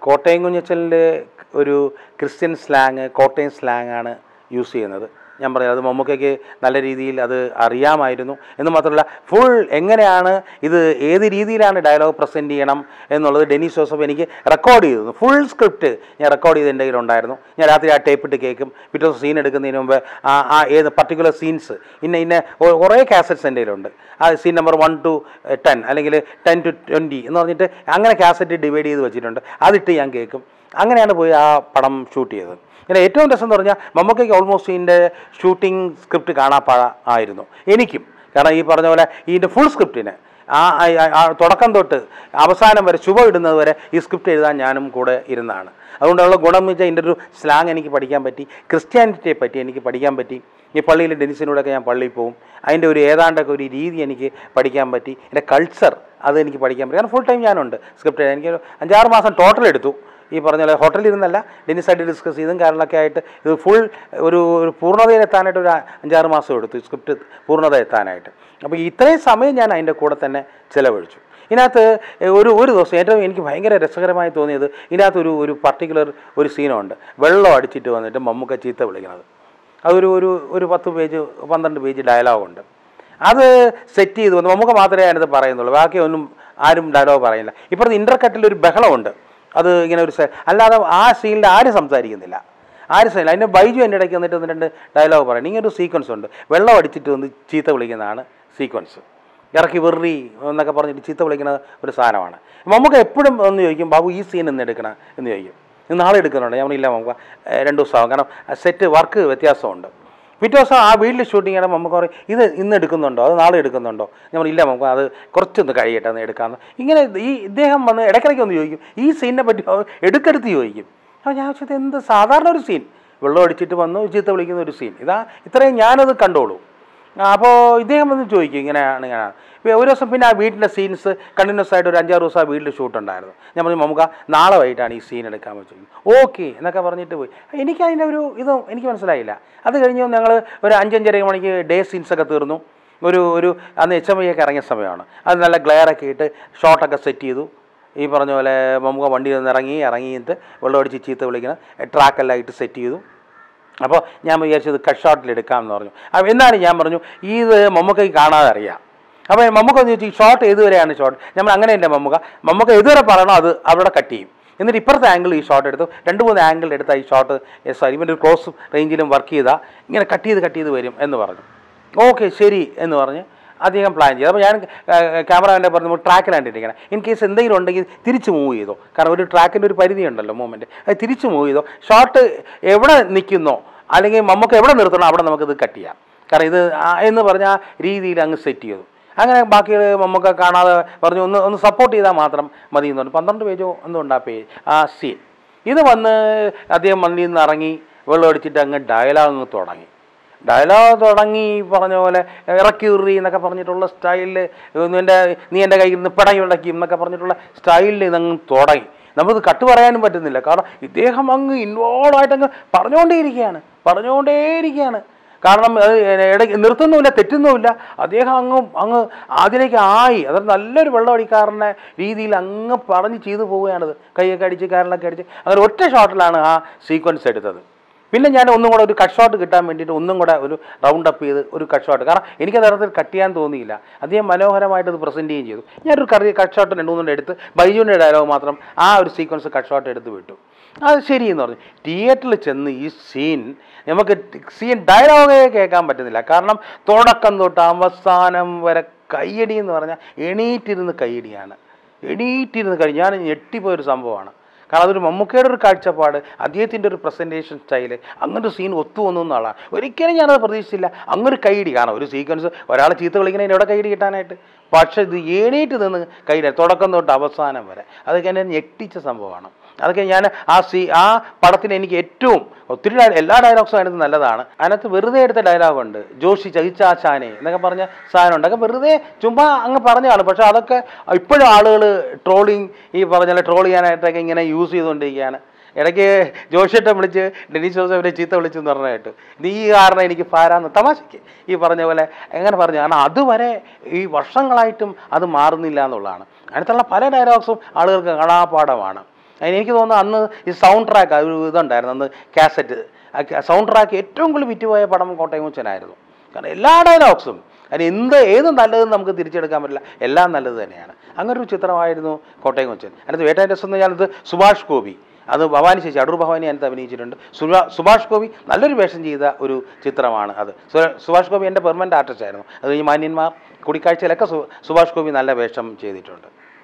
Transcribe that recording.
കോട്ടയം കുഞ്ഞച്ചലിൻ്റെ ഒരു Christian slang Kottayam slang ആണ് യൂസ് ചെയ്യുന്നത് ഞാൻ പറയാം അത് മമ്മൂക്കയ്ക്ക് നല്ല രീതിയിൽ അത് അറിയാമായിരുന്നു എന്ന് മാത്രമല്ല ഫുൾ എങ്ങനെയാണ് ഇത് ഏത് രീതിയിലാണ് ഡയലോഗ് പ്രസൻറ്റ് ചെയ്യണം എന്നുള്ളത് ഡെന്നിസ് ജോസഫ് എനിക്ക് റെക്കോർഡ് ചെയ്തു ഫുൾ സ്ക്രിപ്റ്റ് ഞാൻ റെക്കോർഡ് ചെയ്ത് എൻ്റെ കയ്യിലുണ്ടായിരുന്നു ഞാൻ രാത്രി ആ ടേപ്പ് ഇട്ട് കേൾക്കും പിറ്റേ ദിവസം സീൻ എടുക്കുന്നതിന് മുമ്പ് ആ ആ ഏത് പർട്ടിക്കുലർ സീൻസ് ഇന്ന ഇന്ന ഒ- കുറേ കാസറ്റ്സ് എൻ്റെ കയ്യിലുണ്ട് ആ scene number one to ten അല്ലെങ്കിൽ ടെൻ ടു ട്വൻറ്റി എന്ന് പറഞ്ഞിട്ട് അങ്ങനെ കാസറ്റ് ഡിവൈഡ് ചെയ്ത് വെച്ചിട്ടുണ്ട് അതിട്ട് ഞാൻ കേൾക്കും അങ്ങനെയാണ് പോയി ആ പടം ഷൂട്ട് ചെയ്തത് പിന്നെ ഏറ്റവും രസം എന്ന് പറഞ്ഞാൽ മമ്മൂക്കയ്ക്ക് ഓൾമോസ്റ്റ് ഇതിൻ്റെ ഷൂട്ടിംഗ് സ്ക്രിപ്റ്റ് കാണാപ്പാട ആയിരുന്നു എനിക്കും കാരണം ഈ പറഞ്ഞ പോലെ ഇതിൻ്റെ ഫുൾ സ്ക്രിപ്റ്റിന് ആ ആ- ആ- ആ തുടക്കം തൊട്ട് അവസാനം വരെ ശുഭ ഇടുന്നത് വരെ ഈ സ്ക്രിപ്റ്റ് എഴുതാൻ ഞാനും കൂടെ ഇരുന്നതാണ് അതുകൊണ്ടുള്ള ഗുണം എന്ന് വെച്ചാൽ ഇതിൻ്റെ ഒരു സ്ലാങ് എനിക്ക് പഠിക്കാൻ പറ്റി ക്രിസ്ത്യാനിറ്റിയെ പറ്റി എനിക്ക് പഠിക്കാൻ പറ്റി ഈ പള്ളിയിൽ ഡെനിസിനോടൊക്കെ ഞാൻ പള്ളിയിൽ പോകും അതിൻ്റെ ഒരു ഏതാണ്ടൊക്കെ ഒരു രീതി എനിക്ക് പഠിക്കാൻ പറ്റി എൻ്റെ കൾച്ചർ അത് എനിക്ക് പഠിക്കാൻ പറ്റി കാരണം ഫുൾ ടൈം ഞാനുണ്ട് സ്ക്രിപ്റ്റ് എനിക്കൊരു അഞ്ചാറ് മാസം ടോട്ടൽ എടുത്തു ഈ പറഞ്ഞ പോലെ ഹോട്ടലിൽ ഇരുന്നല്ല ഡെന്നിസായിട്ട് ഡിസ്കസ് ചെയ്തും കാര്യങ്ങളൊക്കെ ആയിട്ട് ഇത് ഫുൾ ഒരു ഒരു പൂർണ്ണതയിലെത്താനായിട്ട് ഒരു അഞ്ചാറ് മാസം എടുത്തു സ്ക്രിപ്റ്റ് പൂർണ്ണത എത്താനായിട്ട് അപ്പോൾ ഇത്രയും സമയം ഞാൻ അതിൻ്റെ കൂടെ തന്നെ ചിലവഴിച്ചു ഇതിനകത്ത് ഒരു ഒരു ദിവസം ഏറ്റവും എനിക്ക് ഭയങ്കര രസകരമായി തോന്നിയത് ഇതിനകത്ത് ഒരു ഒരു പർട്ടിക്കുലർ ഒരു സീനുണ്ട് വെള്ളം അടിച്ചിട്ട് വന്നിട്ട് മമ്മൂക്ക ചീത്ത വിളിക്കുന്നത് അതൊരു ഒരു ഒരു പത്ത് പേജ് പന്ത്രണ്ട് പേജ് ഡയലോഗുണ്ട് അത് സെറ്റ് ചെയ്ത് വന്നു നമുക്ക് മാത്രമേ അതിനകത്ത് പറയുന്നുള്ളൂ ബാക്കി ഒന്നും ആരും ഡയലോഗ് പറയില്ല ഇപ്പുറത്ത് ഇൻ്റർകട്ടിൽ ഒരു ബഹളമുണ്ട് അത് ഇങ്ങനെ ഒരു സെ- അല്ലാതെ ആ സീനിൽ ആരും സംസാരിക്കുന്നില്ല ആരും സീനില്ല അതിൻ്റെ ബൈജു എൻ്റെ ഇടയ്ക്ക് വന്നിട്ട് ഒന്ന് രണ്ട് ഡയലോഗ് പറയണം ഇങ്ങനെ ഒരു സീക്വൻസ് ഉണ്ട് വെള്ളം അടിച്ചിട്ട് വന്ന് ചീത്ത വിളിക്കുന്നതാണ് സീക്വൻസ് ഇറക്കി വെറി എന്നൊക്കെ പറഞ്ഞിട്ട് ചീത്ത വിളിക്കുന്ന ഒരു സാധനമാണ് നമുക്ക് എപ്പോഴും ഒന്ന് ചോദിക്കും ബാബു ഈ സീൻ എന്ന് എടുക്കണം എന്ന് ചോദിക്കും ഇത് നാളെ എടുക്കുന്നുണ്ട് ഞാൻ ഇല്ല നമുക്ക് രണ്ട് ദിവസമാകും കാരണം സെറ്റ് വർക്ക് വ്യത്യാസമുണ്ട് പിറ്റേ ദിവസം ആ വീട്ടിൽ ഷൂട്ടിംഗ് ചെയ്യുമ്പോൾ നമുക്ക് പറയും ഇത് ഇന്ന് എടുക്കുന്നുണ്ടോ അത് നാളെ എടുക്കുന്നുണ്ടോ ഞാൻ പറയും, ഇല്ല നമുക്ക് അത് കുറച്ചൊന്ന് കഴിയട്ടെ എന്ന് എടുക്കാമെന്ന് ഇങ്ങനെ ഈ ഇദ്ദേഹം വന്ന് ഇടയ്ക്കിടയ്ക്ക് ഒന്ന് ചോദിക്കും ഈ സീനിനെ പറ്റി എടുക്കെടുത്ത് ചോദിക്കും അപ്പോൾ ഞാൻ വെച്ചത് എന്ത് സാധാരണ ഒരു സീൻ വെള്ളം അടിച്ചിട്ട് വന്നു ചീത്ത വിളിക്കുന്ന ഒരു സീൻ ഇതാ ഇത്രയും ഞാനത് കണ്ടോളൂ അപ്പോൾ ഇദ്ദേഹം വന്ന് ചോദിക്കും ഇങ്ങനെയാണ് ഇങ്ങനെയാണ് ഇപ്പോൾ ഒരു ദിവസം പിന്നെ ആ വീട്ടിൻ്റെ സീൻസ് കണ്ടിന്യൂസ് ആയിട്ട് ഒരു അഞ്ചാറ് ദിവസം ആ വീട്ടിൽ ഷൂട്ട് ഉണ്ടായിരുന്നു ഞാൻ പറഞ്ഞു നമുക്ക് നാളെ വൈകിട്ടാണ് ഈ സീൻ എടുക്കാൻ പറ്റും ഓക്കെ എന്നൊക്കെ പറഞ്ഞിട്ട് പോയി എനിക്ക് അതിൻ്റെ ഒരു ഇത് എനിക്ക് മനസ്സിലായില്ല അത് കഴിഞ്ഞ് ഞങ്ങൾ ഒരു അഞ്ചഞ്ചര മണിക്ക് ഡേ സീൻസൊക്കെ തീർന്നു ഒരു ഒരു അന്ന് എച്ച് എം ഐയൊക്കെ ഇറങ്ങിയ സമയമാണ് അത് നല്ല ഗ്ലെയറൊക്കെ ഇട്ട് ഷോട്ടൊക്കെ സെറ്റ് ചെയ്തു ഈ പറഞ്ഞ പോലെ നമുക്ക് വണ്ടിയിൽ നിന്ന് ഇറങ്ങി ഇറങ്ങിയിട്ട് വെള്ളം അടിച്ച് ചീത്ത വിളിക്കണം ട്രാക്കെല്ലാം ഇട്ട് സെറ്റ് ചെയ്തു അപ്പോൾ ഞാൻ വിചാരിച്ചത് കട്ട് ഷോട്ടിൽ എടുക്കാമെന്ന് പറഞ്ഞു അപ്പോൾ എന്നാലും ഞാൻ പറഞ്ഞു ഇത് മമ്മൂക്കയ്ക്ക് കാണാതെ അറിയാം അപ്പോൾ മമ്മൂക്ക എന്ന് ചോദിച്ചു ഈ ഷോട്ട് ഏതുവരെയാണ് ഷോട്ട് നമ്മൾ അങ്ങനെയല്ല മമ്മൂക്ക മമ്മൂക്ക ഏതുവരെ പറയണോ അത് അവിടെ കട്ട് ചെയ്യും എന്നിട്ട് ഇപ്പുറത്തെ ആംഗിൾ ഈ ഷോട്ട് എടുത്തു രണ്ട് മൂന്ന് ആംഗിൾ എടുത്ത ഈ ഷോട്ട് സോറി ഇവൻ്റെ ഒരു ക്ലോസ് റേഞ്ചിലും വർക്ക് ചെയ്താൽ ഇങ്ങനെ കട്ട് ചെയ്ത് കട്ട് ചെയ്ത് വരും എന്ന് പറഞ്ഞു ഓക്കെ ശരി എന്ന് പറഞ്ഞ് അധികം പ്ലാൻ ചെയ്തു അപ്പോൾ ഞാൻ ക്യാമറമാൻ്റെ പറഞ്ഞു നമ്മൾ ട്രാക്കിലാണ് ഇരിക്കണം ഇൻ കേസ് എന്തെങ്കിലും ഉണ്ടെങ്കിൽ തിരിച്ച് മൂവ് ചെയ്തോ കാരണം ഒരു ട്രാക്കിൻ്റെ ഒരു പരിധി ഉണ്ടല്ലോ മൂവ്മെൻറ്റ് അത് തിരിച്ച് മൂവ് ചെയ്തോ ഷോട്ട് എവിടെ നിൽക്കുന്നോ അല്ലെങ്കിൽ നമുക്ക് എവിടെ നിർത്തണോ അവിടെ നമുക്കിത് കട്ട് ചെയ്യാം കാരണം ഇത് ആ- എന്ന് പറഞ്ഞ ആ രീതിയിൽ അങ്ങ് സെറ്റ് ചെയ്തു അങ്ങനെ ബാക്കി നമുക്ക് കാണാതെ പറഞ്ഞു ഒന്ന് ഒന്ന് സപ്പോർട്ട് ചെയ്താൽ മാത്രം മതി എന്ന് പറഞ്ഞു പന്ത്രണ്ട് പേജോ ഒന്നും ഉണ്ട് ആ പേജ് ആ സീൻ ഇത് വന്ന് അദ്ദേഹം മണ്ണിൽ നിന്ന് ഇറങ്ങി വെള്ളം അടിച്ചിട്ട് അങ്ങ് ഡയലോഗ് അങ്ങ് തുടങ്ങി ഡയലോഗ് തുടങ്ങി ഈ പറഞ്ഞ പോലെ ഇറക്കി ഉറി എന്നൊക്കെ പറഞ്ഞിട്ടുള്ള സ്റ്റൈലിൽ എൻ്റെ നീ എൻ്റെ കയ്യിൽ നിന്ന് പിടങ്ങി ഉടക്കി എന്നൊക്കെ പറഞ്ഞിട്ടുള്ള സ്റ്റൈലിൽ ഇതങ്ങ് തുടങ്ങി നമുക്കിത് കട്ട് പറയാനും പറ്റുന്നില്ല കാരണം ഇദ്ദേഹം അങ്ങ് ഇൻവോൾവ് ആയിട്ട് അങ്ങ് പറഞ്ഞുകൊണ്ടേയിരിക്കുകയാണ് പറഞ്ഞുകൊണ്ടേയിരിക്കുകയാണ് കാരണം അത് ഇടയ്ക്ക് നിർത്തുന്നുമില്ല തെറ്റുന്നുമില്ല അദ്ദേഹം അങ്ങ് അങ്ങ് അതിലേക്ക് ആയി അതൊരു നല്ലൊരു വെള്ളമടിക്കാരൻ്റെ രീതിയിൽ അങ്ങ് പറഞ്ഞ് ചെയ്തു പോവുകയാണത് കൈയൊക്കെ അടിച്ച് കാരണമൊക്കെ അടിച്ച് അങ്ങനെ ഒറ്റ ഷോട്ടിലാണ് ആ സീക്വൻസ് എടുത്തത് പിന്നെ ഞാൻ ഒന്നും കൂടെ ഒരു കട്ട് ഷോട്ട് കിട്ടാൻ വേണ്ടിയിട്ട് ഒന്നും കൂടെ ഒരു റൗണ്ട് അപ്പ് ചെയ്ത് ഒരു കട്ട് ഷോട്ട് കാരണം എനിക്ക് തരത്തിൽ കട്ട് ചെയ്യാൻ തോന്നിയില്ല അദ്ദേഹം മനോഹരമായിട്ട് അത് പ്രസൻറ്റ് ചെയ്യുകയും ചെയ്തു ഞാനൊരു കറി കട്ട് ഷോട്ട് രണ്ട് മൂന്നെണ്ണം എടുത്ത് ബൈജുവിൻ്റെ ഡയലോഗ് മാത്രം ആ ഒരു സീക്വൻസ് കട്ട് ഷോട്ട് എടുത്ത് വിട്ടു അത് ശരി എന്ന് പറഞ്ഞു തിയേറ്ററിൽ ചെന്ന് ഈ സീൻ നമുക്ക് സീൻ ഡയലോഗേ കേൾക്കാൻ പറ്റുന്നില്ല കാരണം തുടക്കം തൊട്ട് അവസാനം വരെ കയ്യടി എന്ന് പറഞ്ഞാൽ എണീറ്റിരുന്ന് കയ്യടിയാണ് എണീറ്റിരുന്ന് കഴി ഞാൻ ഞെട്ടിപ്പോയൊരു സംഭവമാണ് കാരണം അതൊരു മമ്മൂക്കയുടെ ഒരു കാഴ്ചപ്പാട് അദ്ദേഹത്തിൻ്റെ ഒരു പ്രസൻറ്റേഷൻ സ്റ്റൈല് അങ്ങനൊരു സീൻ ഒത്തു വന്നു എന്നുള്ളതാണ് ഒരിക്കലും ഞാനത് പ്രതീക്ഷിച്ചില്ല അങ്ങൊരു കൈയിടി കാരണം ഒരു സീക്വൻസ് ഒരാളെ ചീത്ത വിളിക്കുന്നതിന് എവിടെ കൈയിടി കിട്ടാനായിട്ട് പക്ഷേ ഇത് എണീറ്റ് നിന്ന് കൈയിടി തുടക്കം തൊട്ട് അവസാനം വരെ അതൊക്കെ എന്നെ ഞെട്ടിച്ച സംഭവമാണ് അതൊക്കെ ഞാൻ ആ സീ ആ പടത്തിന് എനിക്ക് ഏറ്റവും ഒത്തിരി ഡയ- എല്ലാ ഡയലോഗ്സും അതിനകത്ത് നല്ലതാണ് അതിനകത്ത് വെറുതെ എടുത്ത ഡയലോഗുണ്ട് ജോഷി ചകിച്ചാശാനെ എന്നൊക്കെ പറഞ്ഞ സാധനമുണ്ട് അതൊക്കെ വെറുതെ ചുമ്മാ അങ്ങ് പറഞ്ഞതാണ് പക്ഷെ അതൊക്കെ ഇപ്പോഴും ആളുകൾ ട്രോളിങ് ഈ പറഞ്ഞ ട്രോൾ ചെയ്യാനായിട്ടൊക്കെ ഇങ്ങനെ യൂസ് ചെയ്തുകൊണ്ടിരിക്കുകയാണ് ഇടയ്ക്ക് ജോഷിയേട്ടൻ വിളിച്ച് ഡെനിസ് ജോസഫിനെ ചീത്ത വിളിച്ചു എന്ന് പറഞ്ഞായിട്ട് നീ കാരണം എനിക്ക് പാരാന്ന് തമാശയ്ക്ക് ഈ പറഞ്ഞ പോലെ എങ്ങനെ പറഞ്ഞു കാരണം അതുവരെ ഈ വർഷങ്ങളായിട്ടും അത് മാറുന്നില്ല എന്നുള്ളതാണ് അതിനകത്തുള്ള പല ഡയലോഗ്സും ആളുകൾക്ക് കാണാപാഠമാണ് അതിന് എനിക്ക് തോന്നുന്നു അന്ന് ഈ സൗണ്ട് ട്രാക്ക് ഒരു ഇതുണ്ടായിരുന്നു അന്ന് കാസറ്റ് സൗണ്ട് ട്രാക്ക് ഏറ്റവും കൂടുതൽ വിറ്റുപോയ പടം കോട്ടയം കൊച്ചനായിരുന്നു കാരണം എല്ലാ ഡയലോഗ്സും അതിന് എന്ത് ഏത് നല്ലതെന്ന് നമുക്ക് തിരിച്ചെടുക്കാൻ പറ്റില്ല എല്ലാം നല്ലത് തന്നെയാണ് അങ്ങനെ ഒരു ചിത്രമായിരുന്നു കോട്ടയം കൊച്ചൻ അതിനകത്ത് വേട്ട രസം എന്ന് പറഞ്ഞാൽ സുഭാഷ് ഗോപി അത് ഭവാനി ചേച്ചി അടൂർ ഭവാനി അതിനകത്ത് അഭിനയിച്ചിട്ടുണ്ട് സുഭാ സുഭാഷ് ഗോപി നല്ലൊരു വേഷം ചെയ്ത ഒരു ചിത്രമാണ് അത് സു- സുഭാഷ് ഗോപി എൻ്റെ പെർമനൻ്റ് ആർട്ടിസ്റ്റ് ആയിരുന്നു അത് ഈ മാന്യന്മാർ കൂടിക്കാഴ്ചയിലൊക്കെ സു സുഭാഷ് ഗോപി നല്ല വേഷം ചെയ്തിട്ടുണ്ട്